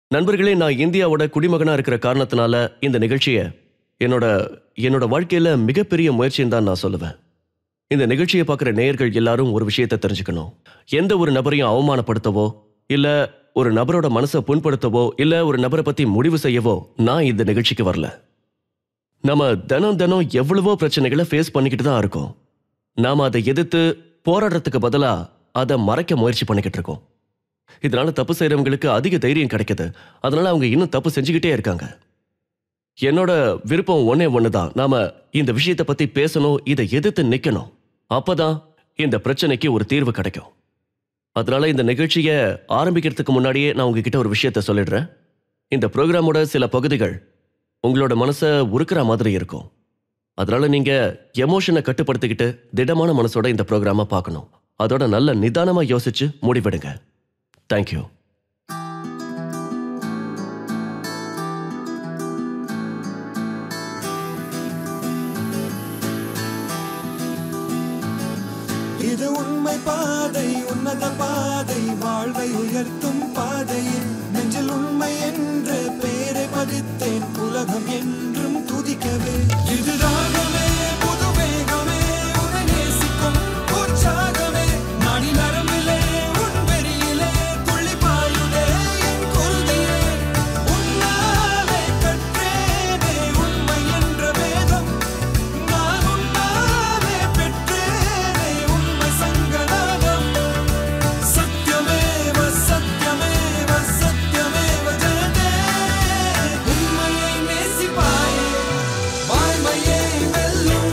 நண்பர்களே நான் இந்தியாவோட குடிமகனா இருக்கிற காரணத்தினால இந்த நிகழ்ச்சியை என்னோட என்னோட வாழ்க்கையில மிகப்பெரிய முயற்சின்னு தான் நான் சொல்லுவேன் இந்த நிகழ்ச்சியை பார்க்குற நேயர்கள் எல்லாரும் ஒரு விஷயத்தை தெரிஞ்சுக்கணும் எந்த ஒரு நபரையும் அவமானப்படுத்தவோ இல்ல ஒரு நபரோட மனசை புண்படுத்தவோ இல்ல ஒரு நபரை பத்தி முடிவு செய்யவோ நான் இந்த நிகழ்ச்சிக்கு வரல நம்ம தினம் தினம் எவ்வளவோ பிரச்சனைகளை ஃபேஸ் பண்ணிக்கிட்டு தான் இருக்கோம் நாம அதை எதிர்த்து போராடுறதுக்கு பதிலா அதை மறைக்க முயற்சி பண்ணிக்கிட்டு இருக்கோம் இதனால தப்பு செய்றவங்களுக்கு அதிக தைரியம் கிடைக்குது அதனால அவங்க இன்னும் தப்பு செஞ்சுக்கிட்டே இருக்காங்க என்னோட விருப்பம் ஒன்னே ஒண்ணுதான் நாம இந்த விஷயத்தை பத்தி பேசணும் இதை எதிர்த்து நிக்கணும் அப்பதான் இந்த பிரச்சனைக்கு ஒரு தீர்வு கிடைக்கும் அதனால இந்த நிகழ்ச்சியை ஆரம்பிக்கிறதுக்கு முன்னாடியே நான் உங்ககிட்ட ஒரு விஷயத்த சொல்லிடுறேன் இந்த ப்ரோக்ராமோட சில பகுதிகள் உங்களோட மனசை உருக்குற மாதிரி இருக்கும் அதனால நீங்க எமோஷனை கட்டுப்படுத்திக்கிட்டு திடமான மனசோட இந்த ப்ரோக்ராமை பார்க்கணும் அதோட நல்ல நிதானமா யோசிச்சு முடிவெடுங்க தேங்க்யூ இது உண்மை பாதை உன்னத பாதை வாழ்வை உயர்த்தும் பாதையில் நெஞ்சில் உண்மை என்ற பெயரை பதித்தேன் உலகம் என்றும் துதிக்கவே இது ராகமே புது வேகமே உன்னை நேசிக்கும் உற்சாகமே நாடி நரம்பிலே உன் வெறியிலே துள்ளி பாயுதே என் குருதியே உன்னாலே கற்றேனே உண்மை என்ற வேதம் நான் உன்னாலே பெற்றேனே உண்மை சங்கநாதம் சத்யமேவ சத்யமேவ சத்யமேவ ஜெயதே உண்மையை நேசிப்பாயே வாய்மையை வெல்லும்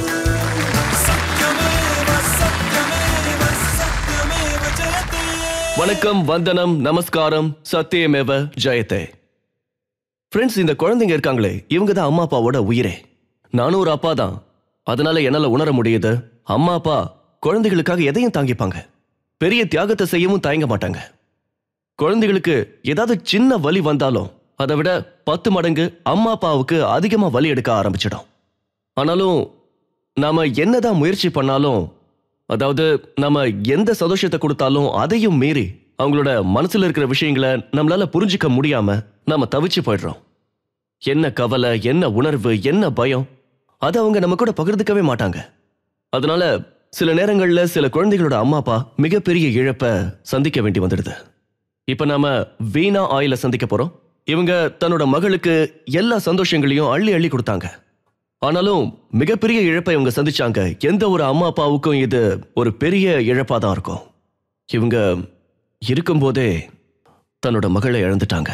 சத்யமேவ சத்யமேவ சத்யமேவ ஜெயதே வணக்கம் வந்தனம் நமஸ்காரம் சத்தியமேவ ஜெயத்தே ஃப்ரெண்ட்ஸ் இந்த குழந்தைங்க இருக்காங்களே இவங்க தான் அம்மா அப்பாவோட உயிரே நானும் ஒரு அப்பா தான் அதனால என்னால உணர முடியுது அம்மா அப்பா குழந்தைகளுக்காக எதையும் தாங்கிப்பாங்க பெரிய தியாகத்தை செய்யவும் தயங்க மாட்டாங்க குழந்தைகளுக்கு ஏதாவது சின்ன வலி வந்தாலும் அதை விட பத்து மடங்கு அம்மா அப்பாவுக்கு அதிகமா வலி எடுக்க ஆரம்பிச்சிடும் ஆனாலும் நாம என்னதான் முயற்சி பண்ணாலும் அதாவது நம்ம எந்த சந்தோஷத்தை கொடுத்தாலும் அதையும் மீறி அவங்களோட மனசுல இருக்கிற விஷயங்களை நம்மளால புரிஞ்சுக்க முடியாம நாம தவிச்சு போயிடுறோம் என்ன கவலை என்ன உணர்வு என்ன பயம் அதை அவங்க நம்ம கூட பகிர்ந்துக்கவே மாட்டாங்க அதனால சில நேரங்கள்ல சில குழந்தைகளோட அம்மா அப்பா மிகப்பெரிய இழப்பை சந்திக்க வேண்டி வந்துடுது இப்ப நாம வீணா ஆயில சந்திக்க போறோம் இவங்க தன்னோட மகளுக்கு எல்லா சந்தோஷங்களையும் அள்ளி அள்ளி கொடுத்தாங்க ஆனாலும் மிகப்பெரிய இழப்பை இவங்க சந்திச்சாங்க எந்த ஒரு அம்மா அப்பாவுக்கும் இது ஒரு பெரிய இழப்பா தான் இருக்கும் இவங்க இருக்கும்போதே தன்னோட மகளை இழந்துட்டாங்க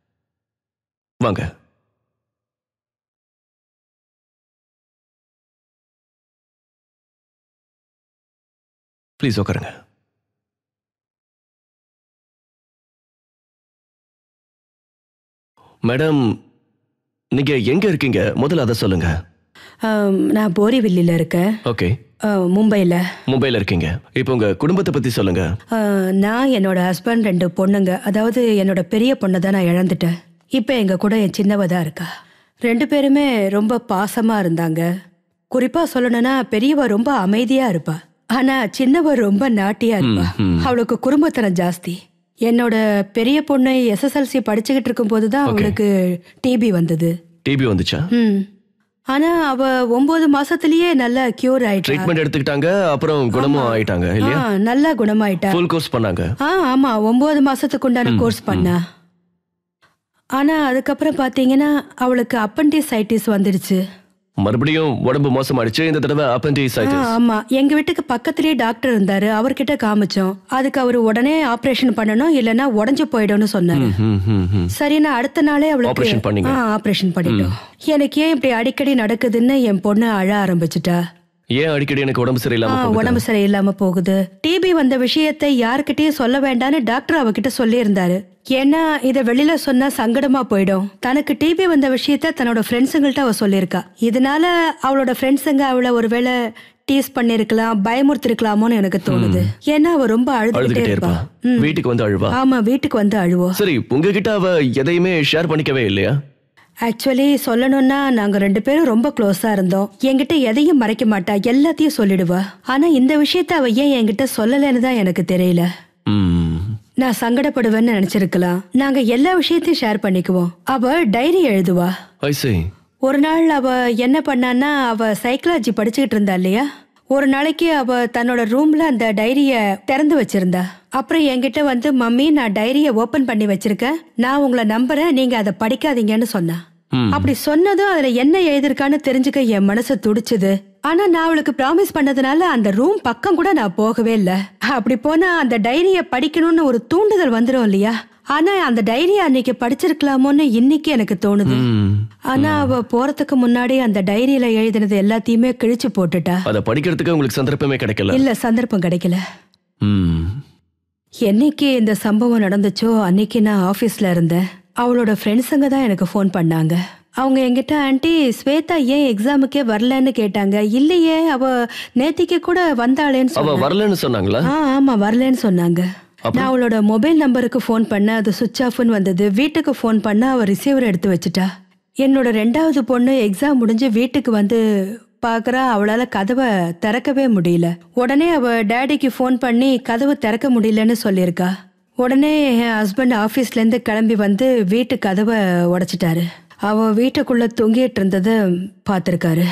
வாங்க ப்ளீஸ் உட்காருங்க மேடம் நீங்க எங்க இருக்கீங்க முதல்ல அதை சொல்லுங்க ஆம், நான் போரிவில்லியில் இருக்கேன் ஓகே ஆ, மும்பையில் மும்பைல இருக்கீங்க இப்போ உங்க குடும்பத்தை பத்தி சொல்லுங்க ஆ, நான் என்னோட ஹஸ்பண்ட் ரெண்டு பொண்ணுங்க அதாவது என்னோட பெரிய பொண்ணை தான் நான் இழந்துட்டேன் இப்போ எங்கள் கூட என் சின்னவ தான் இருக்கா ரெண்டு பேருமே ரொம்ப பாசமாக இருந்தாங்க குறிப்பாக சொல்லணும்னா பெரியவ ரொம்ப அமைதியாக இருப்பா ஆனால் சின்னவ ரொம்ப நாட்டியாக இருப்பா அவளுக்கு குடும்பத்தனம் ஜாஸ்தி என்னோட பெரிய பொண்ணு எஸ்எஸ்எல்சி படிச்சுக்கிட்டு இருக்கும்போது தான் அவளுக்கு டிபி வந்தது டிபி வந்துச்சா ம் ஆனால் அவ ஒன்பது மாசத்துலயே நல்லா கியூர் ஆயிட்டா ட்ரீட்மெண்ட் எடுத்துக்கிட்டாங்க அப்புறம் குணமும் ஆயிட்டாங்க இல்லையா ஆ, நல்லா குணமாயிட்டா ஃபுல் கோர்ஸ் பண்ணாங்க ஆ ஆமா ஒன்பது மாசத்துக்கு உண்டான கோர்ஸ் பண்ணா ஆனா அதுக்கப்புறம் பாத்தீங்கன்னா அவளுக்கு அப்பண்டிசைட்டிஸ் வந்துடுச்சு மறுபடியும் உடம்பு மோசமாயிடுச்சு இந்த தடவை ஆ, அப்பண்டிசைட்டிஸ் ஆமா எங்க வீட்டுக்கு பக்கத்துலயே டாக்டர் இருந்தாரு அவர்கிட்ட காமிச்சோம் அதுக்கு அவர் உடனே ஆபரேஷன் பண்ணணும் இல்லைன்னா உடஞ்சு போயிடும்னு சொன்னாரு சரி நான் அடுத்த நாளே அவளுக்கு Operation பண்ணீங்க. ஆபரேஷன் பண்ணிட்டோம் எனக்கு ஏன் இப்படி அடிக்கடி நடக்குதுன்னு என் பொண்ணு அழ ஆரம்பிச்சிட்டா ஏன் அடிக்கடி எனக்கு உடம்பு சரியில்லாம ஆ, போகுது உடம்பு சரியில்லாம போகுது டிபி வந்த விஷயத்தை யாருக்கிட்டயும் சொல்ல வேண்டாம்னு டாக்டர் அவகிட்ட சொல்லியிருந்தாரு ஏன்னா இத வெளியில சொன்னா சங்கடமா போயிடும் தனக்கு டிபி வந்த விஷயத்த தன்னோட ஃப்ரெண்ட்ஸுங்கள்ட்ட அவ சொல்லியிருக்கா இதனால அவளோட ஃப்ரெண்ட்ஸுங்க அவளை ஒருவேளை டீஸ் பண்ணிருக்கலாம் பயமுறுத்திருக்கலாமோன்னு எனக்கு தோணுது ஏன்னா அவ ரொம்ப அழுதுகிட்டே அழுதுகிட்டே இருப்பா இருப்பா வீட்டுக்கு வந்து அழுவா ஆமா வீட்டுக்கு வந்து அழுவோம் சரி உங்ககிட்ட அவ எதையுமே ஷேர் பண்ணிக்கவே இல்லையா ஆக்சுவலி சொல்லணும்னா நாங்க ரெண்டு பேரும் ரொம்ப க்ளோஸா இருந்தோம் என்கிட்ட எதையும் மறைக்க மாட்டா எல்லாத்தையும் சொல்லிடுவா ஆனா இந்த விஷயத்த அவ ஏன் என்கிட்ட சொல்லலைன்னு தான் எனக்கு தெரியல ம் நான் சங்கடப்படுவேன்னு நினைச்சிருக்கலாம் நாங்க எல்லா விஷயத்தையும் ஷேர் பண்ணிக்குவோம் அவ டைரி எழுதுவா ஐ see ஒரு நாள் அவ என்ன பண்ணான்னா அவ சைக்காலஜி படிச்சுக்கிட்டு இருந்தா இல்லையா ஒரு நாளைக்கு அவ தன்னோட ரூம்ல அந்த டைரிய திறந்து வச்சிருந்தா அப்புறம் என்கிட்ட வந்து மம்மி நான் டைரிய ஓபன் பண்ணி வச்சிருக்கேன் நான் உங்களை நம்புறேன் நீங்க அதை படிக்காதீங்கன்னு சொன்னா ம். அப்படி சொன்னதும் அதுல என்ன எழுதிருக்கான்னு தெரிஞ்சுக்க என் மனசு துடிச்சுது ஆனா நான் அவளுக்கு ப்ராமிஸ் பண்ணதுனால அந்த ரூம் பக்கம் கூட நான் போகவே இல்ல அப்படி போனா அந்த டைரிய படிக்கணும்னு ஒரு தூண்டுதல் வந்துடும் இல்லையா ஆனா அந்த டைரிய அன்னைக்கு படிச்சிருக்கலாமோன்னு இன்னைக்கு எனக்கு தோணுது ம். ஆனா அவ போறதுக்கு முன்னாடி அந்த டைரியில எழுதினது எல்லாத்தையுமே கிழிச்சு போட்டுட்டா அதை படிக்கிறதுக்கு உங்களுக்கு சந்தர்ப்பமே கிடைக்கல இல்ல சந்தர்ப்பம் கிடைக்கல ம். என்னைக்கு இந்த சம்பவம் நடந்துச்சோ அன்னைக்கு நான் ஆபீஸ்ல இருந்தேன் அவளோட ஃப்ரெண்ட்ஸுங்க தான் எனக்கு ஃபோன் பண்ணாங்க அவங்க என்கிட்ட ஆண்டி ஸ்வேதா ஏன் எக்ஸாமுக்கே வரலன்னு கேட்டாங்க இல்லையே அவ நேத்திக்கு கூட வந்தாளேன்னு அவ சொன்னா வரலன்னு சொன்னாங்களா ஆ ஆமா வரலன்னு சொன்னாங்க நான் அவளோட மொபைல் நம்பருக்கு ஃபோன் பண்ண அது சுவிட்ச் ஆஃப்னு வந்தது வீட்டுக்கு ஃபோன் பண்ண அவ ரிசீவர் எடுத்து வச்சுட்டா என்னோட ரெண்டாவது பொண்ணு எக்ஸாம் முடிஞ்சு வீட்டுக்கு வந்து பார்க்கறா அவளால கதவை திறக்கவே முடியல உடனே அவ டேடிக்கு ஃபோன் பண்ணி கதவு திறக்க முடியலன்னு சொல்லியிருக்கா உடனே என் ஹஸ்பண்ட் ஆஃபீஸ்ல இருந்து கிளம்பி வந்து வீட்டு கதவை உடைச்சிட்டாரு அவ வீட்டுக்குள்ள தொங்கிட்டு இருந்ததை பார்த்துருக்காரு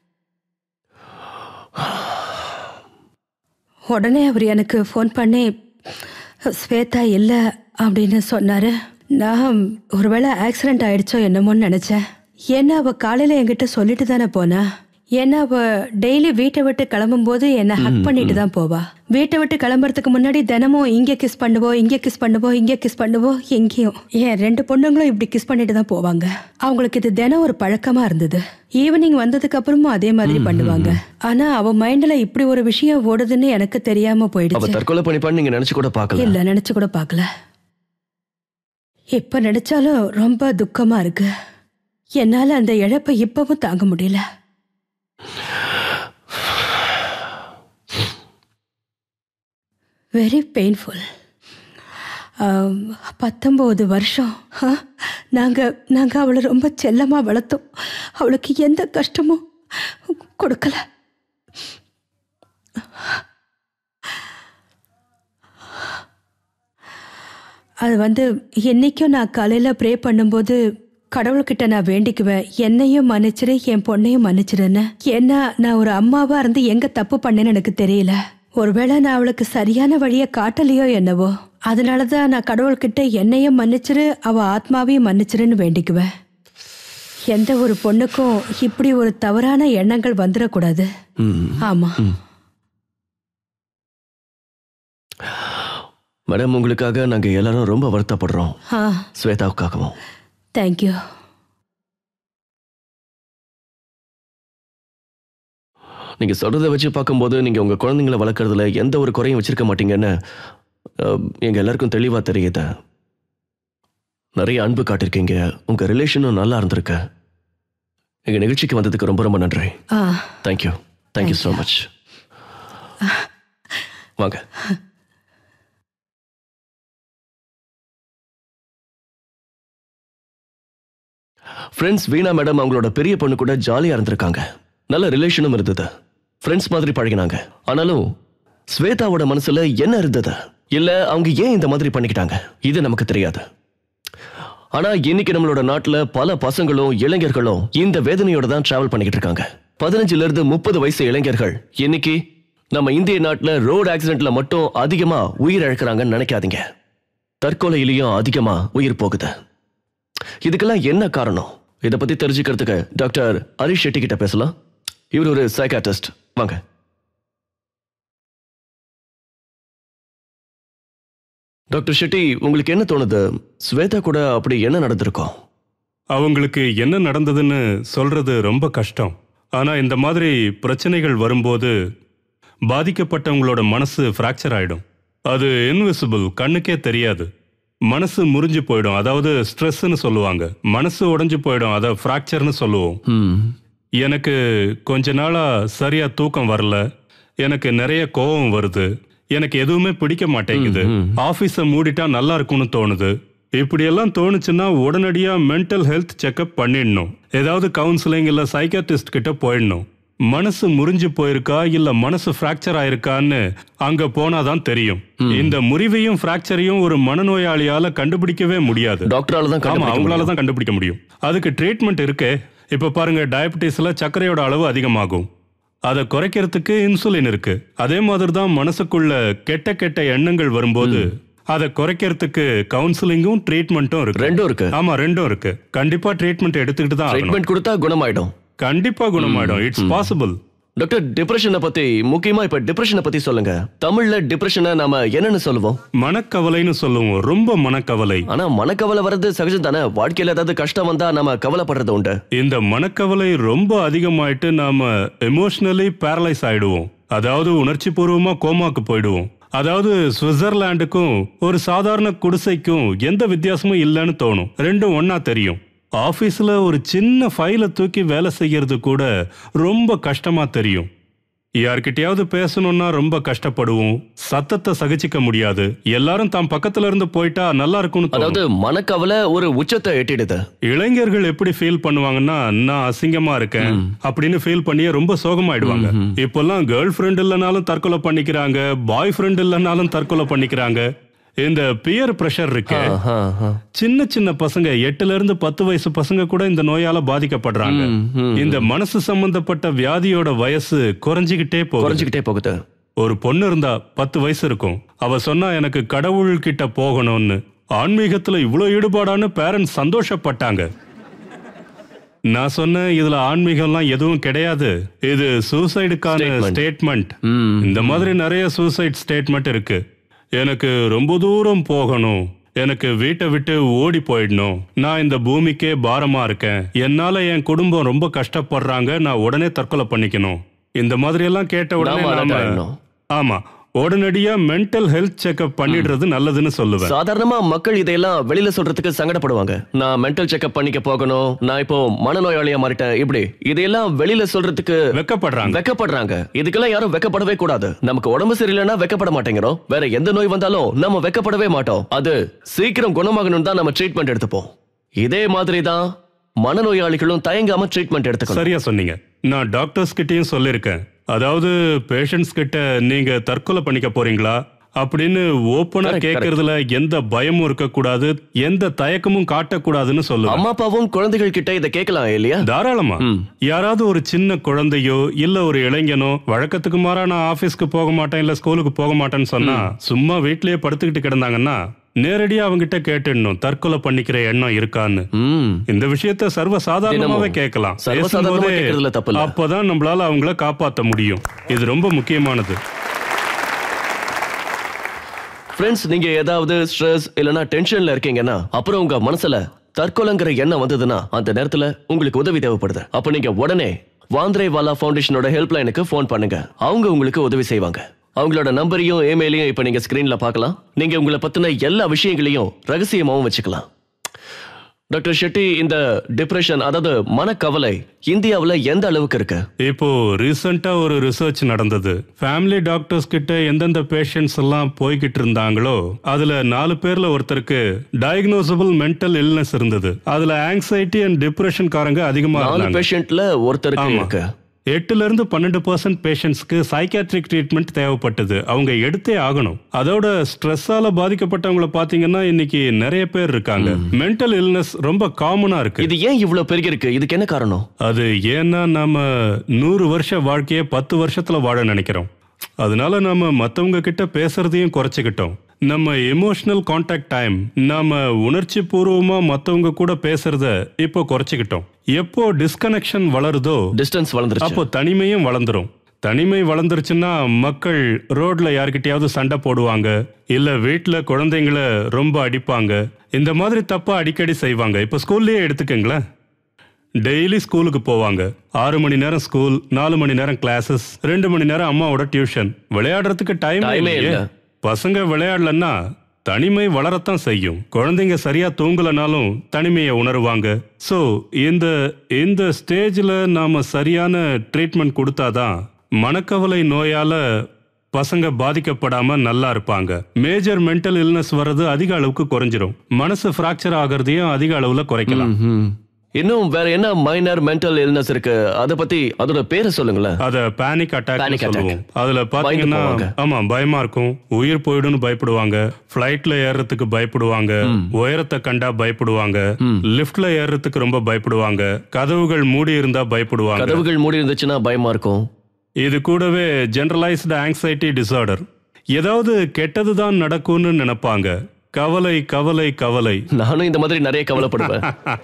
உடனே அவர் எனக்கு ஃபோன் பண்ணி ஸ்வேதா இல்லை அப்படின்னு சொன்னாரு நான் ஒருவேளை ஆக்சிடென்ட் ஆயிடுச்சோ என்னமோன்னு நினைச்சேன் ஏன்னா அவ காலையில என்கிட்ட சொல்லிட்டு தானே போனா ஏன்னா அவ டெய்லி வீட்டை விட்டு கிளம்பும்போது என்னை ஹக் பண்ணிட்டு தான் போவா வீட்டை விட்டு கிளம்புறதுக்கு முன்னாடி தினமும் இங்க கிஸ் பண்ணுவோம் இங்க கிஸ் பண்ணுவோம் இங்க கிஸ் பண்ணுவோம் எங்கேயும் ஏன் ரெண்டு பொண்ணுங்களும் இப்படி கிஸ் பண்ணிட்டு தான் போவாங்க அவங்களுக்கு இது தினம் ஒரு பழக்கமா இருந்தது ஈவினிங் வந்ததுக்கு அப்புறமும் அதே மாதிரி பண்ணுவாங்க ஆனா அவ மைண்ட்ல இப்படி ஒரு விஷயம் ஓடுதுன்னு எனக்கு தெரியாம அவ போயிடுச்சு தற்கொலை பண்ணிப்பான்னு நீங்க நினைச்சு கூட பார்க்கல இல்ல நினைச்சு கூட பார்க்கல இப்ப நினைச்சாலும் ரொம்ப துக்கமா இருக்கு என்னால அந்த இழப்பை இப்பவும் தாங்க முடியல வெரி பெயின்ஃபுல் பத்தொம்போது வருஷம் ஆ, நாங்க நாங்க அவளை ரொம்ப செல்லமா வளர்த்தோம் அவளுக்கு எந்த கஷ்டமும் கொடுக்கல அது வந்து என்னைக்கும் நான் காலையில் ப்ரே பண்ணும்போது கடவுள்கிட்ட நான் வேண்டிக்குவேன் என்னையும் மன்னிச்சிரு என் பொண்ணையும் மன்னிச்சிருன்னு ஏன்னா நான் ஒரு அம்மாவா இருந்து எங்க தப்பு பண்ணேன்னு எனக்கு தெரியல ஒருவேளை நான் அவளுக்கு சரியான வழியை காட்டலையோ என்னவோ அதனால தான் நான் கடவுள்கிட்ட என்னையும் மன்னிச்சிரு அவ ஆத்மாவையும் மன்னிச்சிருன்னு வேண்டிக்குவேன் எந்த ஒரு பொண்ணுக்கும் இப்படி ஒரு தவறான எண்ணங்கள் வந்துடக்கூடாது ம். ஆமா மேடம் உங்களுக்காக நாங்க எல்லாரும் ரொம்ப வருத்தப்படுறோம் ஆ ஸ்வேதாவுக்காகவும் தேங்க்யூ நீங்க சொல்றதை வச்சு பார்க்கும்போது நீங்க உங்க குழந்தைங்களை வளர்க்கறதுல எந்த ஒரு குறையும் வச்சிருக்க மாட்டீங்கன்னு அஹ், எங்க எல்லாருக்கும் தெளிவா தெரியுது நிறைய அன்பு காட்டிருக்கீங்க உங்க ரிலேஷனும் நல்லா இருந்திருக்கு எங்க நிகழ்ச்சிக்கு வந்ததுக்கு ரொம்ப ரொம்ப நன்றி ஆ தேங்க்யூ தேங்க்யூ ஸோ மச் வாங்க ஃப்ரெண்ட்ஸ் வீணா மேடம் அவங்களோட பெரிய பொண்ணு கூட ஜாலியா இருந்திருக்காங்க நல்ல ரிலேஷனும் இருந்தது ஃப்ரெண்ட்ஸ் மாதிரி பழகினாங்க ஆனாலும் ஸ்வேதாவோட மனசுல என்ன இருந்தது இல்ல அவங்க ஏன் இந்த மாதிரி பண்ணிக்கிட்டாங்க இது நமக்கு தெரியாது ஆனா இன்னைக்கு நம்மளோட நாட்டுல பல பசங்களும் இளைஞர்களும் இந்த வேதனையோட தான் டிராவல் பண்ணிக்கிட்டு இருக்காங்க பதினஞ்சுல இருந்து முப்பது வயசு இளைஞர்கள் இன்னைக்கு நம்ம இந்திய நாட்டுல ரோடு ஆக்சிடென்ட்ல மட்டும் அதிகமா உயிர் இழக்கிறாங்கன்னு நினைக்காதீங்க தற்கொலையிலையும் அதிகமா உயிர் போகுது இதுக்கெல்லாம் என்ன காரணம் இதை பத்தி தெரிஞ்சுக்கிறதுக்கு டாக்டர் ஹரிஷ் ஷெட்டி கிட்ட பேசலாம் இவர் ஒரு சைக்காட்டிஸ்ட் வாங்க டாக்டர் ஷெட்டி உங்களுக்கு என்ன தோணுது ஸ்வேதா கூட அப்படி என்ன நடந்திருக்கும் அவங்களுக்கு என்ன நடந்ததுன்னு சொல்றது ரொம்ப கஷ்டம் ஆனா இந்த மாதிரி பிரச்சனைகள் வரும்போது பாதிக்கப்பட்டவங்களோட மனசு ஃப்ராக்சர் ஆயிடும் அது இன்விசிபிள் கண்ணுக்கே தெரியாது மனசு முறிஞ்சு போயிடும் அதாவது ஸ்ட்ரெஸ்ன்னு சொல்லுவாங்க மனசு உடைஞ்சு போயிடும் அதை ஃப்ராக்சர்னு சொல்லுவோம் ம் எனக்கு கொஞ்ச நாளா சரியா தூக்கம் வரல எனக்கு நிறைய கோபம் வருது எனக்கு எதுவுமே பிடிக்க மாட்டேங்குது ஆபீஸ மூடிட்டா நல்லா இருக்கும்னு தோணுது இப்படியெல்லாம் தோணுச்சுன்னா உடனடியா மென்டல் ஹெல்த் செக்கப் பண்ணிடணும் ஏதாவது கவுன்சிலிங் இல்ல சைக்காட்ரிஸ்ட் கிட்ட போயிடணும் மனசு முறிஞ்சு போயிருக்கா இல்ல மனசு பிராக்சர் ஆயிருக்கான்னு அங்க போனாதான் தெரியும் இந்த முறிவையும் பிராக்சரையும் ஒரு மனநோயாளியால கண்டுபிடிக்கவே முடியாது டாக்டரால தான் ஆமா கண்டுபிடிக்க அவங்களால முடியும். தான் கண்டுபிடிக்க முடியும் அதுக்கு ட்ரீட்மெண்ட் இருக்கு இப்ப பாருங்க டயபிட்டிஸ்ல சர்க்கரையோட அளவு அதிகமாகும் அதை குறைக்கிறதுக்கு இன்சுலின் இருக்கு அதே மாதிரி தான் மனசுக்குள்ள கெட்ட கெட்ட எண்ணங்கள் வரும்போது அதை குறைக்கிறதுக்கு கவுன்சிலிங்கும் ட்ரீட்மெண்ட்டும் இருக்கு ரெண்டும் இருக்கு ஆமா ரெண்டும் இருக்கு கண்டிப்பா ட்ரீட்மெண்ட் எடுத்துக்கிட்டு தான் ஆகணும் ட்ரீட்மெண்ட் கொடுத்தா குணமாயிடும் கண்டிப்பா குணமாயிடும் இட்ஸ் பாசிபிள் டாக்டர் டிப்ரெஷனை பத்தி முக்கியமா இப்ப டிப்ரெஷனை பத்தி சொல்லுங்க தமிழ்ல டிப்ரெஷனை நாம என்னன்னு சொல்லுவோம் மனக்கவலைன்னு சொல்லுவோம் ரொம்ப மனக்கவலை ஆனா மனக்கவலை வர்றது சகஜம் தானே வாழ்க்கையில ஏதாவது கஷ்டம் வந்தா நம்ம கவலைப்படுறது உண்டு இந்த மனக்கவலை ரொம்ப அதிகமாயிட்டு நாம எமோஷனலி பேரலைஸ் ஆயிடுவோம் அதாவது உணர்ச்சி பூர்வமா கோமாக்கு போயிடுவோம் அதாவது சுவிட்சர்லாண்டுக்கும் ஒரு சாதாரண குடிசைக்கும் எந்த வித்தியாசமும் இல்லைன்னு தோணும் ரெண்டும் ஒண்ணா தெரியும் ஆபீஸ்ல ஒரு சின்ன ஃபைலை தூக்கி வேலை செய்யறது கூட ரொம்ப கஷ்டமா தெரியும் யார்கிட்டயாவது பேசணும்னா ரொம்ப கஷ்டப்படுவோம் சத்தத்தை சகிச்சிக்க முடியாது எல்லாரும் தாம் பக்கத்துல இருந்து போயிட்டா நல்லா இருக்கும்னு தோணும் அதாவது மனக்கவலை ஒரு உச்சத்தை எட்டிடுது இளைஞர்கள் எப்படி ஃபீல் பண்ணுவாங்கன்னா நான் அசிங்கமா இருக்கேன் அப்படின்னு ஃபீல் பண்ணியே ரொம்ப சோகமாயிடுவாங்க இப்பெல்லாம் கேர்ள் ஃப்ரெண்ட் இல்லைனாலும் தற்கொலை பண்ணிக்கிறாங்க பாய் ஃப்ரெண்ட் இல்லைனாலும் தற்கொலை பண்ணிக்கிறாங்க இந்த பியர் பிரஷர் இருக்கு ஆஹா, ஆஹா. சின்ன சின்ன பசங்க எட்டுல இருந்து பத்து வயசு பசங்க கூட இந்த நோயால பாதிக்கப்படுறாங்க இந்த மனசு சம்பந்தப்பட்ட வியாதியோட வயசு குறைஞ்சிக்கிட்டே போகுது குறைஞ்சுக்கிட்டே போகுது ஒரு பொண்ணு இருந்தா பத்து வயசு இருக்கும் அவ சொன்னா எனக்கு கடவுள் கிட்ட போகணும்னு ஆன்மீகத்துல இவ்வளவு ஈடுபாடான்னு பேரண்ட்ஸ் சந்தோஷப்பட்டாங்க நான் சொன்னேன் இதுல ஆன்மீகம்லாம் எதுவும் கிடையாது இது சூசைடுக்கான Statement. ஸ்டேட்மெண்ட் ம். இந்த மாதிரி நிறைய சூசைட் ஸ்டேட்மெண்ட் இருக்கு எனக்கு ரொம்ப தூரம் போகணும் எனக்கு வீட்டை விட்டு ஓடி போயிடணும் நான் இந்த பூமிக்கே பாரமா இருக்கேன் என்னால என் குடும்பம் ரொம்ப கஷ்டப்படுறாங்க நான் உடனே தற்கொலை பண்ணிக்கணும் இந்த மாதிரி எல்லாம் கேட்ட உடனே நாம alert நாம ஆயிடணும். ஆமா உடனடியா மென்டல் ஹெல்த் செக்அப் பண்ணிடுறது நல்லதுன்னு சொல்லுவேன் சாதாரணமா மக்கள் இதையெல்லாம் வெளியில சொல்றதுக்கு சங்கடப்படுவாங்க நான் மென்டல் செக்அப் பண்ணிக்க போகணும் நான் இப்போ மனநோயாளியா மாறிட்டேன் இப்படி இதையெல்லாம் வெளியில சொல்றதுக்கு வெக்கப்படுறாங்க வெக்கப்படுறாங்க இதுக்கெல்லாம் யாரும் வெக்கப்படவே கூடாது நமக்கு உடம்பு சரியில்லைன்னா வெக்கப்பட மாட்டேங்கிறோம் வேற எந்த நோய் வந்தாலும் நம்ம வெக்கப்படவே மாட்டோம் அது சீக்கிரம் குணமாகணும் தான் நம்ம ட்ரீட்மெண்ட் எடுத்துப்போம் இதே மாதிரி தான் மனநோயாளிகளும் தயங்காம ட்ரீட்மெண்ட் எடுத்துக்கணும் சரியா சொன்னீங்க நான் டாக்டர்ஸ் கிட்டயும் சொல்லியிருக்கேன் அதாவது பேஷண்ட்ஸ் கிட்ட நீங்க தற்கொலை பண்ணிக்க போறீங்களா அப்படின்னு ஓப்பனா Correct, கேக்குறதுல எந்த பயமும் இருக்கக்கூடாது எந்த தயக்கமும் காட்டக்கூடாதுன்னு சொல்லுவேன் அம்மா அப்பாவும் குழந்தைகள் கிட்ட இதை கேட்கலாம் இல்லையா தாராளமா யாராவது ஒரு சின்ன குழந்தையோ இல்ல ஒரு இளைஞனோ வழக்கத்துக்கு மாறா நான் ஆபீஸ்க்கு போக மாட்டேன் இல்ல ஸ்கூலுக்கு போக மாட்டேன்னு சொன்னா சும்மா வீட்லயே படுத்துக்கிட்டு கிடந்தாங்கன்னா நேரடியா அவங்கிட்ட கேட்டுடணும் தற்கொலை பண்ணிக்கிற எண்ணம் இருக்கான்னு ம் இந்த விஷயத்த சர்வ சாதாரணமாவே தினமும். கேட்கலாம் சர்வசாதாரணமா பேசும்போதே கேட்கறதுல தப்பில்ல. அப்பதான் நம்மளால அவங்கள காப்பாத்த முடியும் இது ரொம்ப முக்கியமானது ஃப்ரெண்ட்ஸ் நீங்க ஏதாவது ஸ்ட்ரெஸ் இல்லனா டென்ஷன்ல இருக்கீங்கன்னா அப்புறம் உங்க மனசுல தற்கொலைங்கிற எண்ணம் வந்ததுன்னா அந்த நேரத்துல உங்களுக்கு உதவி தேவைப்படுது அப்ப நீங்க உடனே வாந்திரே வாலா ஃபவுண்டேஷனோட ஹெல்ப்லைனுக்கு ஃபோன் பண்ணுங்க அவங்க உங்களுக்கு உதவி செய்வாங்க அவங்களோட நம்பரையும் இமெயிலையும் இப்ப நீங்க ஸ்கிரீன்ல பார்க்கலாம் நீங்க உங்களை பத்தின எல்லா விஷயங்களையும் ரகசியமாவும் வச்சுக்கலாம் டாக்டர் ஷெட்டி இந்த டிப்ரெஷன் அதாவது மனக்கவலை இந்தியாவுல எந்த அளவுக்கு இருக்கு இப்போ ரீசெண்டா ஒரு ரிசர்ச் நடந்தது ஃபேமிலி டாக்டர்ஸ் கிட்ட எந்தெந்த பேஷண்ட்ஸ் எல்லாம் போய்கிட்டு இருந்தாங்களோ அதுல நாலு பேர்ல ஒருத்தருக்கு டயக்னோசபிள் மென்டல் இல்னஸ் இருந்தது அதுல ஆங்ஸைட்டி அண்ட் டிப்ரெஷன் காரங்க அதிகமா நாலு இருந்தாங்க பேஷண்ட்ல ஒருத்தருக்கு ஆமா. இருக்கு எட்டுல இருந்து பன்னெண்டு பர்சன்ட் பேஷண்ட்ஸ்க்கு சைக்காட்ரிக் ட்ரீட்மெண்ட் தேவைப்பட்டது அவங்க எடுத்தே ஆகணும் அதோட ஸ்ட்ரெஸ்ஸால பாதிக்கப்பட்டவங்கள பாத்தீங்கன்னா இன்னைக்கு நிறைய பேர் இருக்காங்க மென்டல் இல்னஸ் ரொம்ப காமனா இருக்கு இது ஏன் இவ்வளவு பெருகி இருக்கு இதுக்கு என்ன காரணம் அது ஏன்னா நாம நூறு வருஷ வாழ்க்கைய பத்து வருஷத்துல வாழ நினைக்கிறோம் அதனால நாம மத்தவங்க கிட்ட பேசுறதையும் குறைச்சிக்கிட்டோம் நம்ம எமோஷனல் கான்டாக்ட் டைம் நாம உணர்ச்சி பூர்வமா மத்தவங்க கூட பேசுறத இப்போ குறைச்சிக்கிட்டோம் எப்போ டிஸ்கனெக்ஷன் வளருதோ டிஸ்டன்ஸ் வளர்ந்துருச்சு அப்போ தனிமையும் வளர்ந்துரும் தனிமை வளர்ந்துருச்சுன்னா மக்கள் ரோட்ல யார்கிட்டயாவது சண்டை போடுவாங்க இல்ல வீட்ல குழந்தைங்கள ரொம்ப அடிப்பாங்க இந்த மாதிரி தப்பா அடிக்கடி செய்வாங்க இப்ப ஸ்கூல்லயே எடுத்துக்கங்களேன் டெய்லி ஸ்கூலுக்கு போவாங்க ஆறு மணி நேரம் ஸ்கூல் நாலு மணி நேரம் கிளாஸஸ் ரெண்டு மணி நேரம் அம்மாவோட டியூஷன் விளையாடுறதுக்கு டைம் Time ஏ இல்லையே இல்ல. பசங்க விளையாடலன்னா தனிமை வளரத்தான் செய்யும் குழந்தைங்க சரியா தூங்கலனாலும் தனிமையை உணருவாங்க சோ இந்த இந்த ஸ்டேஜ்ல நாம சரியான ட்ரீட்மெண்ட் கொடுத்தாதான் மனக்கவலை நோயால பசங்க பாதிக்கப்படாம நல்லா இருப்பாங்க மேஜர் மென்டல் இல்னஸ் வர்றது அதிக அளவுக்கு குறைஞ்சிரும் மனசு ஃப்ராக்சர் ஆகிறதையும் அதிக அளவுல குறைக்கலாம் ம்ஹும். இன்னும் வேற என்ன மைனர் மென்டல் இல்னஸ் இருக்கு அத பத்தி அதோட பேரை சொல்லுங்களேன் அத பேனிக் அட்டாக் Panic attack. சொல்லுவோம் அதுல பாத்தீங்கன்னா போவாங்க. ஆமா பயமா இருக்கும் உயிர் போயிடும்னு பயப்படுவாங்க ஃபிளைட்ல ஏறுறதுக்கு பயப்படுவாங்க உயரத்தை கண்டா பயப்படுவாங்க லிஃப்ட்ல ஏறுறதுக்கு ரொம்ப பயப்படுவாங்க கதவுகள் மூடி இருந்தா பயப்படுவாங்க கதவுகள் மூடி இருந்துச்சுன்னா பயமா இருக்கும் இது கூடவே ஜெனரலைஸ்டு ஆங்ஸைட்டி டிசார்டர் ஏதாவது கெட்டது தான் நடக்கும்னு நினைப்பாங்க கவலை கவலை கவலை நானும் இந்த மாதிரி நிறைய கவலைப்படுவேன்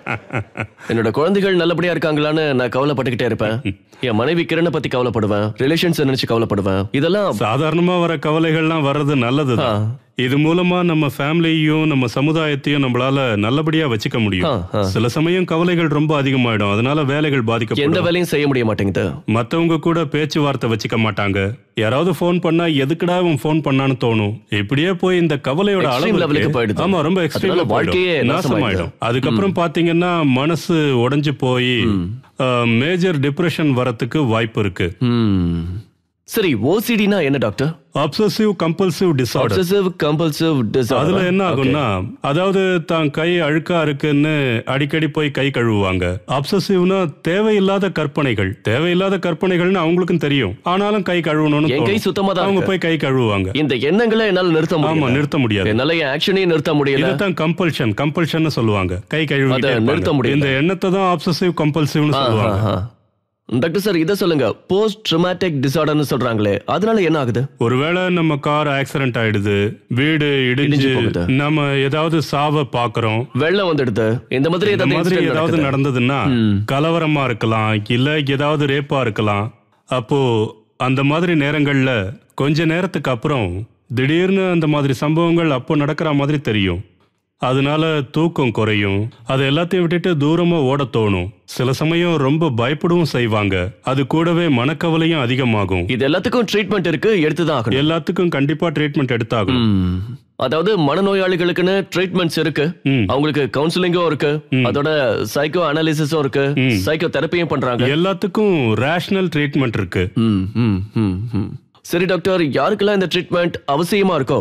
என்னோட குழந்தைகள் நல்லபடியா இருக்காங்களான்னு நான் கவலைப்பட்டுக்கிட்டே இருப்பேன் என் மனைவி கிரணை பத்தி கவலைப்படுவேன் ரிலேஷன்ஸ் நினைச்சு கவலைப்படுவேன் இதெல்லாம் சாதாரணமா வர கவலைகள்லாம் வர்றது நல்லதுதான் இது மூலமா நம்ம ஃபேமிலியையும் நம்ம சமுதாயத்தையும் நம்மளால நல்லபடியா வச்சுக்க முடியும் ஆ, ஆ. சில சமயம் கவலைகள் ரொம்ப அதிகமாயிடும் அதனால வேலைகள் எந்த பாதிக்கப்படும் வேலையும் செய்ய முடிய மாட்டேங்குது மத்தவங்க கூட பேச்சுவார்த்தை வச்சுக்க மாட்டாங்க யாராவது ஃபோன் பண்ணா எதுக்குடா இவன் ஃபோன் பண்ணான்னு தோணும் இப்படியே போய் இந்த கவலையோட Extreme அளவு level க்கு இருக்கே, போயிடுது. ஆமா ரொம்ப எக்ஸ்ட்ரீம் அதனால வாழ்க்கையே நாசமாயிடும் அதுக்கப்புறம் பாத்தீங்கன்னா மனசு உடைஞ்சு போய் மேஜர் டிப்ரெஷன் வரத்துக்கு வாய்ப்பு இருக்கு ம். சரி ஓசிடினா என்ன doctor obsessive compulsive disorder obsessive compulsive disorder அதுல என்ன ஆகும்னா அதாவது தான் கை அழுக்கா இருக்குன்னு அடிக்கடி போய் கை கழுவுவாங்க அப்சசிவ்னா தேவையில்லாத கற்பனைகள் தேவையில்லாத கற்பனைகள்னு அவங்களுக்கும் தெரியும் ஆனாலும் கை கழுவணும்னு என் கை தோணும். சுத்தமா தான் அவங்க இருக்கு. போய் கை கழுவுவாங்க இந்த எண்ணங்களை என்னால நிறுத்த ஆமா முடியும் நிறுத்த முடியாது என்னால என் ஆக்ஷனையும் நிறுத்த முடியல இதைத்தான் கம்பல்ஷன் கம்பல்ஷன் சொல்லுவாங்க கை கழுவிட்டே அதை நிறுத்த இருப்பாங்க. முடியல. இந்த எண்ணத்தை தான் அப்சசிவ் கம்பல்சிவ்னு சொல்லுவாங்க ஆஹா. டாக்டர் சார் இதை சொல்லுங்க போஸ்ட் ட்ரமாட்டிக் டிசார்டர்னு சொல்றாங்களே அதனால என்ன ஆகுது ஒருவேளை நம்ம கார் ஆக்சிடென்ட் ஆயிடுது வீடு இடிஞ்சு இடிஞ்சு போகுது. நம்ம ஏதாவது சாவ பாக்குறோம் வெள்ளம் வந்துடுது இந்த மாதிரி இந்த ஏதாவது மாதிரி incident ஏதாவது நடக்குது? நடந்ததுன்னா கலவரமா இருக்கலாம் இல்ல ஏதாவது ரேப்பா இருக்கலாம் அப்போ அந்த மாதிரி நேரங்கள்ல கொஞ்ச நேரத்துக்கு அப்புறம் திடீர்னு அந்த மாதிரி சம்பவங்கள் அப்போ நடக்கிற மாதிரி தெரியும் அதனால தூக்கம் குறையும் அது எல்லாத்தையும் விட்டுட்டு தூரமா ஓட தோணும் சில சமயம் ரொம்ப பயப்படவும் செய்வாங்க அது கூடவே மனக்கவலையும் அதிகமாகும் இது எல்லாத்துக்கும் ட்ரீட்மெண்ட் இருக்கு எடுத்துதான் ஆகணும் எல்லாத்துக்கும் கண்டிப்பா ட்ரீட்மெண்ட் எடுத்தாகணும் ம். அதாவது மனநோயாளிகளுக்குன்னு ட்ரீட்மெண்ட்ஸ் இருக்கு ம். அவங்களுக்கு கவுன்சிலிங்கும் இருக்கு அதோட சைக்கோ அனாலிசிஸும் இருக்கு சைக்கோ தெரப்பியும் பண்றாங்க எல்லாத்துக்கும் ரேஷனல் ட்ரீட்மெண்ட் இருக்கு ம், ம், ம், ம். சரி டாக்டர் யாருக்கெல்லாம் இந்த ட்ரீட்மெண்ட் அவசியமா இருக்கோ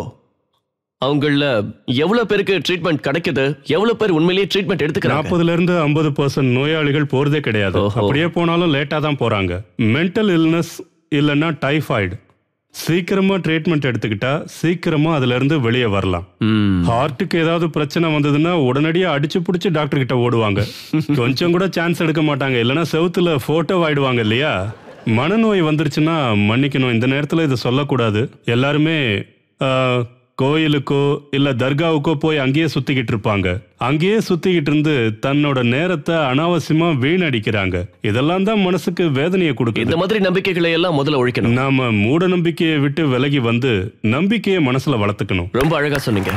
அவங்கள எவ்வளவு பேருக்கு ட்ரீட்மெண்ட் கிடைக்குது எவ்வளவு பேர் உண்மையிலேயே ட்ரீட்மெண்ட் எடுத்துக்கிறாங்க நாற்பதுல இருந்து ஐம்பது பர்சன்ட் நோயாளிகள் போறதே கிடையாது ஓஹோ. அப்படியே போனாலும் லேட்டா தான் போறாங்க மென்டல் இல்னஸ் இல்லைன்னா டைஃபாய்டு சீக்கிரமா ட்ரீட்மெண்ட் எடுத்துக்கிட்டா சீக்கிரமா அதுல இருந்து வெளியே வரலாம் ம். ஹார்ட்டுக்கு ஏதாவது பிரச்சனை வந்ததுன்னா உடனடியா அடிச்சு புடிச்சு டாக்டர் கிட்ட ஓடுவாங்க கொஞ்சம் கூட சான்ஸ் எடுக்க மாட்டாங்க இல்லைன்னா செவுத்துல போட்டோ ஆயிடுவாங்க இல்லையா மனநோய் வந்துருச்சுன்னா மன்னிக்கணும் இந்த நேரத்துல இதை சொல்லக்கூடாது எல்லாருமே ஆ, கோயிலுக்கோ இல்ல தர்காவுக்கோ போய் அங்கேயே சுத்திக்கிட்டு இருப்பாங்க அங்கேயே சுத்திக்கிட்டு இருந்து தன்னோட நேரத்தை அனாவசியமா வீணடிக்கிறாங்க இதெல்லாம் தான் மனசுக்கு வேதனையை கொடுக்குது இந்த மாதிரி நம்பிக்கைகளை எல்லாம் முதல்ல ஒழிக்கணும் நாம மூட நம்பிக்கையை விட்டு விலகி வந்து நம்பிக்கையை மனசுல வளர்த்துக்கணும் ரொம்ப அழகா சொன்னீங்க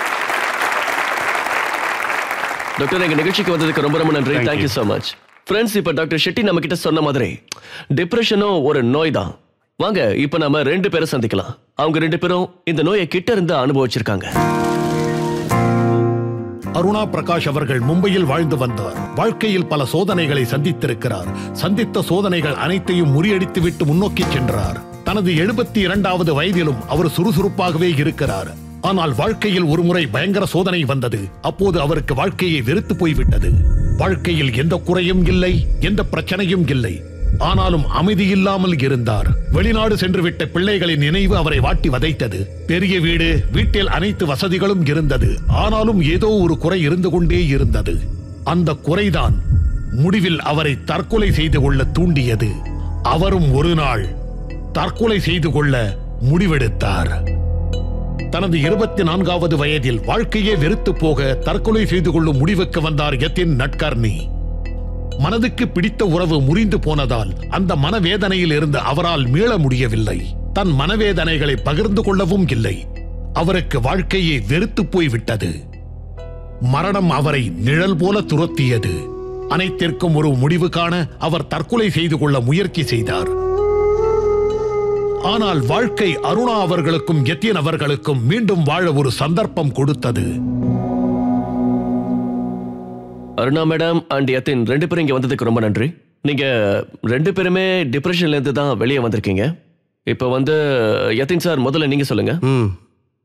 டாக்டர் எங்க நிகழ்ச்சிக்கு வந்ததுக்கு ரொம்ப ரொம்ப நன்றி Thank thank you so much friends இப்ப டாக்டர் ஷெட்டி நம்ம கிட்ட சொன்ன மாதிரி டிப்ரெஷனும் ஒரு நோய் தான் வாங்க இப்ப நாம ரெண்டு பேரை சந்திக்கலாம் அவங்க ரெண்டு பேரும் இந்த நோயை கிட்ட இருந்து அனுபவிச்சிருக்காங்க அருணா பிரகாஷ் அவர்கள் மும்பையில் வாழ்ந்து வந்தார் வாழ்க்கையில் பல சோதனைகளை சந்தித்திருக்கிறார் சந்தித்த சோதனைகள் அனைத்தையும் முறியடித்துவிட்டு முன்னோக்கி சென்றார் தனது எழுபத்தி இரண்டாவது வயதிலும் அவர் சுறுசுறுப்பாகவே இருக்கிறார் ஆனால் வாழ்க்கையில் ஒருமுறை பயங்கர சோதனை வந்தது அப்போது அவருக்கு வாழ்க்கையை வெறுத்து போய்விட்டது வாழ்க்கையில் எந்த குறையும் இல்லை எந்த பிரச்சனையும் இல்லை ஆனாலும் அமைதி இல்லாமல் இருந்தார் வெளிநாடு சென்றுவிட்ட பிள்ளைகளின் நினைவு அவரை வாட்டி வதைத்தது பெரிய வீடு வீட்டில் அனைத்து வசதிகளும் இருந்தது ஆனாலும் ஏதோ ஒரு குறை இருந்து கொண்டே இருந்தது அந்த குறைதான் முடிவில் அவரை தற்கொலை செய்து கொள்ள தூண்டியது அவரும் ஒரு நாள் தற்கொலை செய்து கொள்ள முடிவெடுத்தார் தனது இருபத்தி நான்காவது வயதில் வாழ்க்கையே வெறுத்து போக தற்கொலை செய்து கொள்ளும் முடிவுக்கு வந்தார் யத்தின் நட்கர்னி மனதுக்கு பிடித்த உறவு முறிந்து போனதால் அந்த மனவேதனையில் இருந்து அவரால் மீள முடியவில்லை தன் மனவேதனைகளை பகிர்ந்து கொள்ளவும் இல்லை அவருக்கு வாழ்க்கையே வெறுத்து போய்விட்டது மரணம் அவரை நிழல் போல துரத்தியது அனைத்திற்கும் ஒரு முடிவு காண அவர் தற்கொலை செய்து கொள்ள முயற்சி செய்தார் ஆனால் வாழ்க்கை அருணா அவர்களுக்கும் யத்தியன் அவர்களுக்கும் மீண்டும் வாழ ஒரு சந்தர்ப்பம் கொடுத்தது அருணா மேடம் அண்ட் யத்தின் ரெண்டு பேரும் இங்க வந்ததுக்கு ரொம்ப நன்றி நீங்க ரெண்டு பேருமே டிப்ரெஷன்ல இருந்து தான் வெளியே வந்திருக்கீங்க இப்போ வந்து யத்தின் சார் முதல்ல நீங்க சொல்லுங்க ம்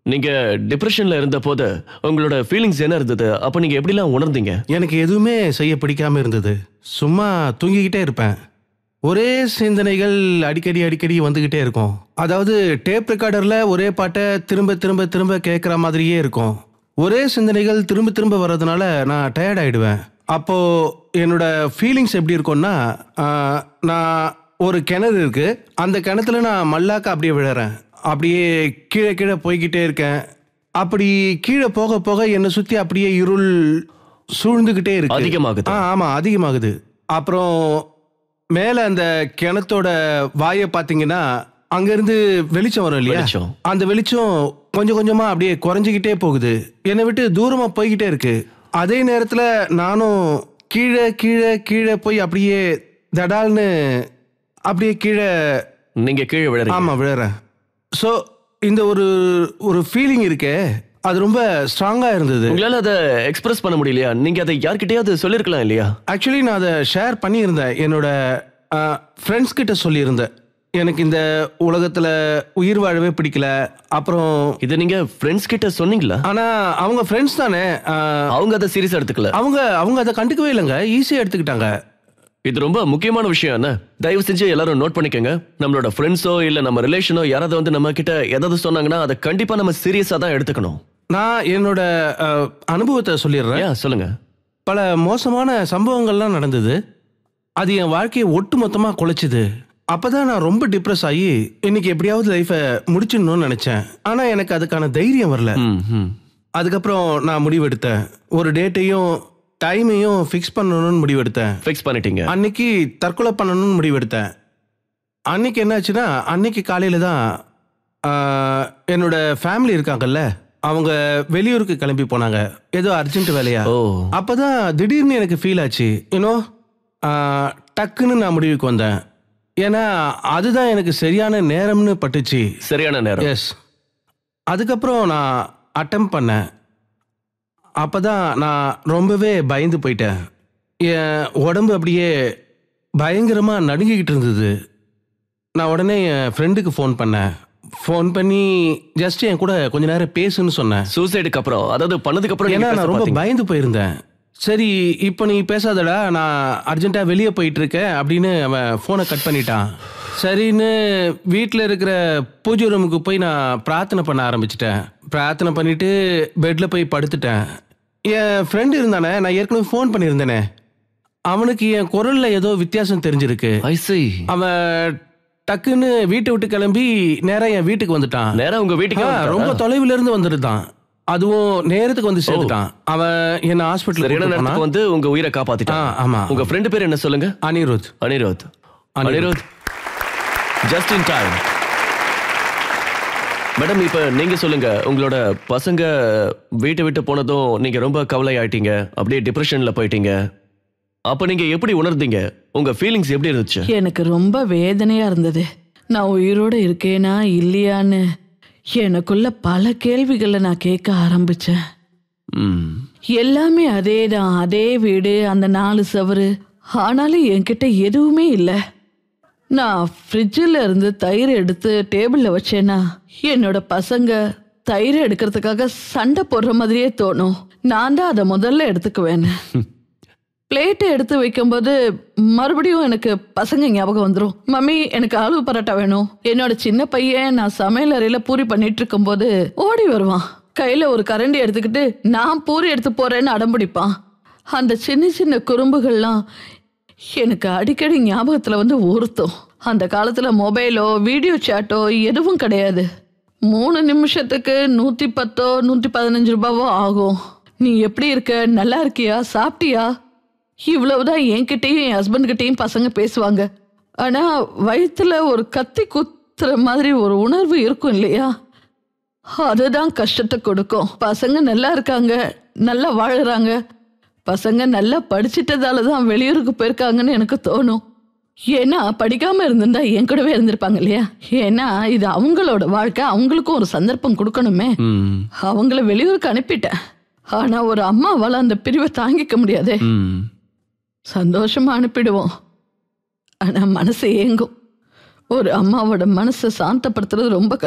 நீங்க டிப்ரெஷன்ல இருந்த போது உங்களோட ஃபீலிங்ஸ் என்ன இருந்தது அப்ப நீங்க எப்படிலாம் உணர்ந்தீங்க எனக்கு எதுவுமே செய்ய பிடிக்காம இருந்தது சும்மா தூங்கிக்கிட்டே இருப்பேன் ஒரே சிந்தனைகள் அடிக்கடி அடிக்கடி வந்துக்கிட்டே இருக்கும் அதாவது டேப் ரெக்கார்டரில் ஒரே பாட்டை திரும்ப திரும்ப திரும்ப கேட்குற மாதிரியே இருக்கும் ஒரே சிந்தனைகள் திரும்ப திரும்ப வர்றதுனால நான் டயர்ட் ஆயிடுவேன் அப்போது என்னோட ஃபீலிங்ஸ் எப்படி இருக்கும்னா ஆஹ், நான் ஒரு கிணறு இருக்கு அந்த கிணத்துல நான் மல்லாக்க அப்படியே விழுறேன் அப்படியே கீழே கீழே போய்கிட்டே இருக்கேன் அப்படி கீழே போக போக என்னை சுற்றி அப்படியே இருள் சூழ்ந்துக்கிட்டே இருக்கு அதிகமாகுது. ஆ ஆமாம் அதிகமாகுது அப்புறம் மேலே அந்த கிணத்தோட வாயை பார்த்தீங்கன்னா அங்கேருந்து வெளிச்சம் வரும் இல்லையா வெளிச்சம். அந்த வெளிச்சம் கொஞ்சம் கொஞ்சமாக அப்படியே குறைஞ்சிக்கிட்டே போகுது என்னை விட்டு தூரமாக போய்கிட்டே இருக்கு அதே நேரத்தில் நானும் கீழே கீழே கீழே போய் அப்படியே தடால்னு அப்படியே கீழே நீங்க கீழே விழுறீங்க ஆமாம் விழுறேன் ஸோ இந்த ஒரு ஒரு ஃபீலிங் இருக்கே அது ரொம்ப ஸ்ட்ராங்காக இருந்தது உங்களால அதை எக்ஸ்பிரஸ் பண்ண முடியலையா நீங்க அதை யார்கிட்டயாவது சொல்லிருக்கலாம் இல்லையா ஆக்சுவலி நான் அதை ஷேர் பண்ணியிருந்தேன் என்னோட ஃப்ரெண்ட்ஸ் கிட்ட சொல்லியிருந்தேன் எனக்கு இந்த உலகத்தில் உயிர் வாழவே பிடிக்கல அப்புறம் இதை நீங்க ஃப்ரெண்ட்ஸ் கிட்ட சொன்னீங்களா ஆனால் அவங்க ஃப்ரெண்ட்ஸ் தானே ஆஹ், அவங்க அதை சீரியஸா எடுத்துக்கல அவங்க அவங்க அதை கண்டுக்கவே இல்லைங்க ஈஸியாக எடுத்துக்கிட்டாங்க இது ரொம்ப முக்கியமான விஷயம் என்ன தயவு செஞ்சு எல்லாரும் நோட் பண்ணிக்கோங்க நம்மளோட ஃப்ரெண்ட்ஸோ இல்ல நம்ம ரிலேஷனோ யாராவது வந்து நம்ம கிட்ட ஏதாவது சொன்னாங்கன்னா அதை கண்டிப்பா நம்ம சீரியஸா தான் எடுத்துக்கணும் நான் என்னோட ஆஹ், அனுபவத்தை சொல்லிடுறேன் ஏன் சொல்லுங்க பல மோசமான சம்பவங்கள்லாம் நடந்தது அது என் வாழ்க்கையை ஒட்டு மொத்தமாக குலைச்சிது அப்பதான் நான் ரொம்ப டிப்ரெஸ் ஆகி இன்னைக்கு எப்படியாவது லைஃபை முடிச்சிடணும்னு நினைச்சேன் ஆனா எனக்கு அதுக்கான தைரியம் வரல ம், ம். அதுக்கப்புறம் நான் முடிவெடுத்தேன் ஒரு டேட்டையும் டைமையும் ஃபிக்ஸ் பண்ணணும்னு முடிவெடுத்தேன் ஃபிக்ஸ் பண்ணிட்டீங்க அன்னைக்கு தற்கொலை பண்ணணும்னு முடிவெடுத்தேன் அன்னைக்கு என்னாச்சுன்னா அன்னைக்கு காலையில தான் ஆஹ், என்னோட ஃபேமிலி இருக்காங்கல்ல அவங்க வெளியூருக்கு கிளம்பி போனாங்க ஏதோ அர்ஜென்ட் வேலையா ஓ அப்பதான் திடீர்னு எனக்கு ஃபீல் ஆச்சு யூனோ டக்குன்னு நான் முடிவுக்கு வந்தேன் ஏன்னா அதுதான் எனக்கு சரியான நேரம்னு பட்டுச்சு சரியான நேரம் எஸ் அதுக்கப்புறம் நான் அட்டம் பண்ணேன் அப்பதான் நான் ரொம்பவே பயந்து போயிட்டேன் என் உடம்பு அப்படியே பயங்கரமாக நடுங்கிக்கிட்டு இருந்தது நான் உடனே என் ஃப்ரெண்டுக்கு ஃபோன் பண்ணேன் ஃபோன் பண்ணி ஜஸ்ட் என் கூட கொஞ்ச நேரம் பேசுன்னு சொன்னேன் சூசைடுக்கு அப்புறம் அதாவது பண்ணதுக்கு அப்புறம் நீங்க ஏன்னா பேச நான் ரொம்ப பாத்தீங்க. பயந்து போயிருந்தேன் சரி இப்போ நீ பேசாதடா நான் அர்ஜென்ட்டாக வெளியே போயிட்டு இருக்கேன் அப்படின்னு அவன் ஃபோனை கட் பண்ணிட்டான் சரின்னு வீட்டில் இருக்கிற பூஜை ரூமுக்கு போய் நான் பிரார்த்தனை பண்ண ஆரம்பிச்சிட்டேன் பிரார்த்தனை பண்ணிட்டு பெட்டில் போய் படுத்துட்டேன் என் ஃப்ரெண்டு இருந்தானே நான் ஏற்கனவே ஃபோன் பண்ணியிருந்தேனே அவனுக்கு என் குரலில் ஏதோ வித்தியாசம் தெரிஞ்சிருக்கு I see. அவன் டக்குன்னு வீட்டை விட்டு கிளம்பி நேரா என் வீட்டுக்கு வந்துட்டான் நேரா உங்க வீட்டுக்கு ஆ, ரொம்ப தொலைவுல இருந்து வந்துருந்தான் அதுவும் நேரத்துக்கு வந்து சேர்த்துட்டான் அவன் என்ன ஹாஸ்பிட்டல் சரியான நேரத்துக்கு வந்து உங்க உயிரை காப்பாத்திட்டான் ஆமா உங்க ஃப்ரெண்டு பேர் என்ன சொல்லுங்க Anirudh Anirudh Anirudh just in time madam இப்ப நீங்க சொல்லுங்க உங்களோட பசங்க வீட்டை விட்டு போனதும் நீங்க ரொம்ப கவலை ஆயிட்டீங்க அப்படியே டிப்ரெஷன்ல போயிட்டீங்க அப்ப நீங்க எப்படி உணர்ந்தீங்க உங்க ஃபீலிங்ஸ் எப்படி இருந்துச்சு எனக்கு ரொம்ப வேதனையா இருந்தது நான் உயிரோட இருக்கேனா இல்லையான்னு எனக்குள்ள பல கேள்விகளை நான் கேட்க ஆரம்பிச்சேன் ம் எல்லாமே அதே தான் அதே வீடு அந்த நாலு சவறு ஆனாலும் என்கிட்ட எதுவுமே இல்லை நான் ஃப்ரிட்ஜில் இருந்து தயிர் எடுத்து டேபிளில் வச்சேன்னா என்னோட பசங்க தயிர் எடுக்கிறதுக்காக சண்டை போடுற மாதிரியே தோணும் நான் தான் அதை முதல்ல எடுத்துக்குவேன்னு பிளேட்டை எடுத்து வைக்கும்போது மறுபடியும் எனக்கு பசங்க ஞாபகம் வந்துடும் மம்மி எனக்கு ஆலு பரோட்டா வேணும் என்னோட சின்ன பையன் நான் சமையல் அறையில பூரி பண்ணிட்டு இருக்கும்போது ஓடி வருவான் கையில ஒரு கரண்டி எடுத்துக்கிட்டு நான் பூரி எடுத்து போறேன்னு அடம்பிடிப்பான் அந்த சின்ன சின்ன குறும்புகள்லாம் எனக்கு அடிக்கடி ஞாபகத்துல வந்து உறுத்தும் அந்த காலத்துல மொபைலோ வீடியோ சேட்டோ எதுவும் கிடையாது மூணு நிமிஷத்துக்கு நூத்தி பத்தோ நூத்தி பதினஞ்சு ரூபாவோ ஆகும் நீ எப்படி இருக்க நல்லா இருக்கியா சாப்பிட்டியா இவ்வளவுதான் என்கிட்டயும் என் ஹஸ்பண்ட் கிட்டயும் பசங்க பேசுவாங்க ஆனா வயித்துல ஒரு கத்தி குத்துற மாதிரி ஒரு உணர்வு இருக்கும் இல்லையா அதுதான் கஷ்டத்தை கொடுக்கும் பசங்க நல்லா இருக்காங்க நல்லா வாழுறாங்க பசங்க நல்லா படிச்சிட்டதால தான் வெளியூருக்கு போயிருக்காங்கன்னு எனக்கு தோணும் ஏன்னா படிக்காம இருந்திருந்தா என் கூடவே இருந்திருப்பாங்க இல்லையா ஏன்னா இது அவங்களோட வாழ்க்கை அவங்களுக்கும் ஒரு சந்தர்ப்பம் கொடுக்கணுமே ம் அவங்கள வெளியூருக்கு அனுப்பிட்டேன் ஆனா ஒரு அம்மாவால அந்த பிரிவை தாங்கிக்க முடியாதே ம் சந்தோஷமா அனுப்பிடுவோம் ஆனா மனசு ஏங்கும் ஒரு அம்மாவோட மனசை சாந்தப்படுத்துறது ரொம்ப கஷ்டம்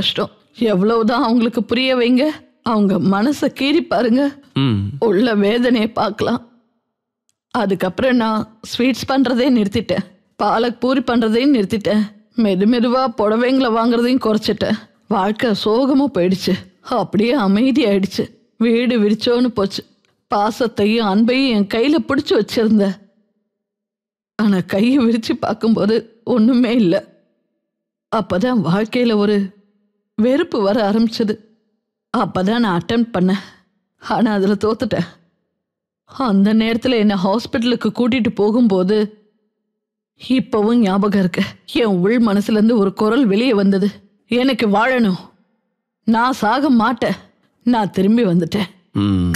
எவ்வளவுதான் அவங்களுக்கு புரிய வைங்க அவங்க மனசை கீறி பாருங்க ம் உள்ள வேதனையை பார்க்கலாம் அதுக்கப்புறம் நான் ஸ்வீட்ஸ் பண்ணுறதே நிறுத்திட்டேன் பாலக் பூரி பண்ணுறதையும் நிறுத்திட்டேன் மெது மெதுவாக புடவைங்களை வாங்குறதையும் குறைச்சிட்டேன் வாழ்க்கை சோகமாக போயிடுச்சு அப்படியே அமைதியாயிடுச்சு வீடு விரிச்சோன்னு போச்சு பாசத்தையும் அன்பையும் என் கையில் பிடிச்சி வச்சிருந்தேன் ஆனால் கையை விரித்து பார்க்கும்போது ஒன்றுமே இல்லை அப்பதான் வாழ்க்கையில் ஒரு வெறுப்பு வர ஆரம்பிச்சது அப்பதான் நான் அட்டன் பண்ணேன் ஆனால் அதில் தோத்துட்டேன் அந்த நேரத்தில் என்னை ஹாஸ்பிட்டலுக்கு கூட்டிட்டு போகும்போது இப்பவும் ஞாபகம் இருக்கு என் உள் மனசுலேருந்து ஒரு குரல் வெளியே வந்தது எனக்கு வாழணும் நான் சாக மாட்டேன் நான் திரும்பி வந்துட்டேன் ம்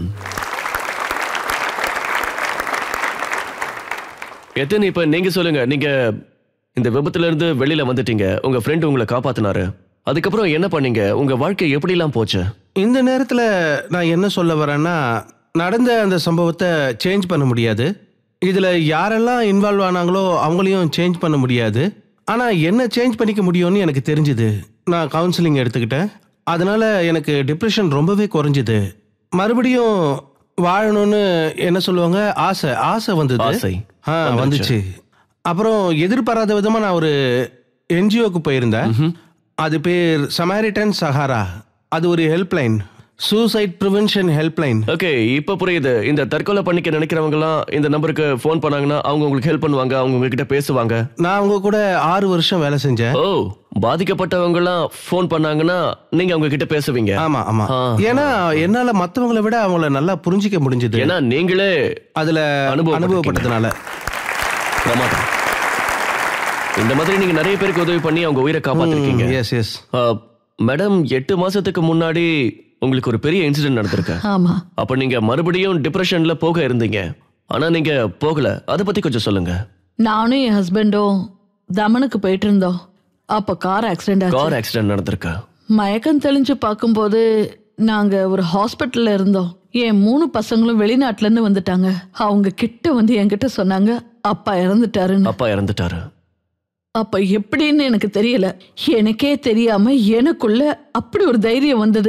எத்தனை இப்ப நீங்க சொல்லுங்க நீங்க இந்த விபத்துல இருந்து வெளியில வந்துட்டீங்க உங்க ஃப்ரெண்ட் உங்களை காப்பாத்தினாரு அதுக்கப்புறம் என்ன பண்ணீங்க உங்க வாழ்க்கை எப்படிலாம் போச்சு இந்த நேரத்தில் நான் என்ன சொல்ல வரேன்னா நடந்த அந்த சம்பவத்தை சேஞ்ச் பண்ண முடியாது இதில் யாரெல்லாம் இன்வால்வ் ஆனாங்களோ அவங்களையும் சேஞ்ச் பண்ண முடியாது ஆனால் என்ன சேஞ்ச் பண்ணிக்க முடியும்னு எனக்கு தெரிஞ்சுது நான் கவுன்சிலிங் எடுத்துக்கிட்டேன் அதனால் எனக்கு டிப்ரெஷன் ரொம்பவே குறைஞ்சிது மறுபடியும் வாழணும்னு என்ன சொல்லுவாங்க ஆசை ஆசை வந்தது ஆசை. ஆ வந்துருச்சு. வந்துச்சு அப்புறம் எதிர்பாராத விதமாக நான் ஒரு என்ஜிஓக்கு போயிருந்தேன் அது பேர் சமாரிட்டன் சஹாரா அது ஒரு helpline suicide prevention helpline okay இப்ப புரியுது இந்த தற்கொலை பண்ணிக்க நினைக்கிறவங்க எல்லாம் இந்த நம்பருக்கு ஃபோன் பண்ணாங்கன்னா அவங்க உங்களுக்கு ஹெல்ப் பண்ணுவாங்க அவங்க உங்ககிட்ட பேசுவாங்க நான் அவங்க கூட ஆறு வருஷம் வேலை செஞ்சேன் ஓ பாதிக்கப்பட்டவங்க எல்லாம் ஃபோன் பண்ணாங்கன்னா நீங்க அவங்க கிட்ட பேசுவீங்க ஆமா ஆமா ஆ. ஏன்னா என்னால மத்தவங்கள விட அவங்கள நல்லா புரிஞ்சிக்க முடிஞ்சது ஏன்னா நீங்களே அதுல அனுபவப்பட்டிருக்கீங்க. அனுபவப்பட்டதுனால பிரமாதம் இந்த மாதிரி நீங்க நிறைய பேருக்கு உதவி பண்ணி அவங்க உயிரை காப்பாத்திருக்கீங்க எஸ் எஸ் மேடம் எட்டு மாசத்துக்கு முன்னாடி உங்களுக்கு ஒரு பெரிய இன்சிடென்ட் நடந்திருக்கு ஆமா அப்ப நீங்க மறுபடியும் டிப்ரெஷன்ல போக இருந்தீங்க ஆனா நீங்க போகல அத பத்தி கொஞ்சம் சொல்லுங்க நானும் என் ஹஸ்பண்டும் தமனுக்கு போயிட்டு இருந்தோம் அப்போ கார் ஆக்சிடென்ட் ஆச்சு கார் ஆக்சிடென்ட் நடந்திருக்கு மயக்கம் தெளிஞ்சு பார்க்கும்போது நாங்க ஒரு ஹாஸ்பிட்டல்ல இருந்தோம் என் மூணு பசங்களும் வெளிநாட்டுல இருந்து வந்துட்டாங்க அவங்க கிட்ட வந்து என்கிட்ட சொன்னாங்க அப்பா இறந்துட்டாருன்னு அப்பா இறந்துட்டாரு அப்ப எப்படின்னு எனக்கு தெரியல எனக்கே தெரியாம எனக்குள்ள அப்படி ஒரு தைரியம் வந்தது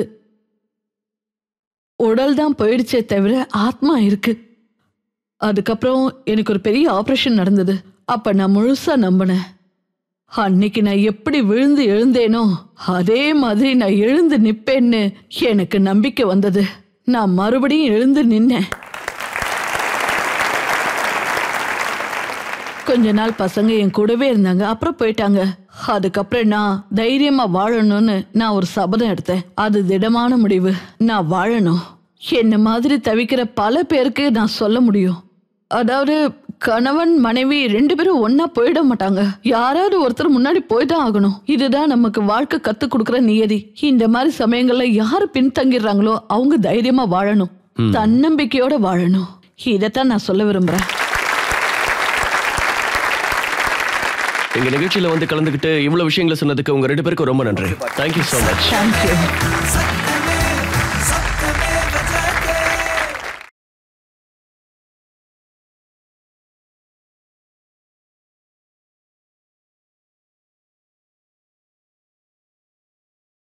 உடல் தான் போயிடுச்சே தவிர ஆத்மா இருக்கு அதுக்கப்புறம் எனக்கு ஒரு பெரிய ஆபரேஷன் நடந்தது அப்ப நான் முழுசா நம்பினேன் அன்னைக்கு நான் எப்படி விழுந்து எழுந்தேனோ அதே மாதிரி நான் எழுந்து நிப்பேன்னு எனக்கு நம்பிக்கை வந்தது நான் மறுபடியும் எழுந்து நின்னேன் கொஞ்ச நாள் பசங்க என் கூடவே இருந்தாங்க அப்புறம் போயிட்டாங்க அதுக்கப்புறம் நான் தைரியமா வாழணும்னு நான் ஒரு சபதம் எடுத்தேன் அது திடமான முடிவு நான் வாழணும் என்ன மாதிரி தவிக்கிற பல பேருக்கு நான் சொல்ல முடியும் அதாவது கணவன் மனைவி ரெண்டு பேரும் ஒண்ணா போயிட மாட்டாங்க யாராவது ஒருத்தர் முன்னாடி போய் தான் ஆகணும் இதுதான் நமக்கு வாழ்க்கை கத்து கொடுக்கிற நியதி இந்த மாதிரி சமயங்கள்ல யாரு பின்தங்கிடுறாங்களோ அவங்க தைரியமா வாழணும் தன்னம்பிக்கையோட வாழணும் இதைத்தான் நான் சொல்ல விரும்புறேன் எங்க நிகழ்ச்சியில வந்து கலந்துக்கிட்டு இவ்வளவு விஷயங்களை சொன்னதுக்கு உங்க ரெண்டு பேருக்கும் ரொம்ப நன்றி தேங்க்யூ so மச் தேங்க்யூ சத்தியமே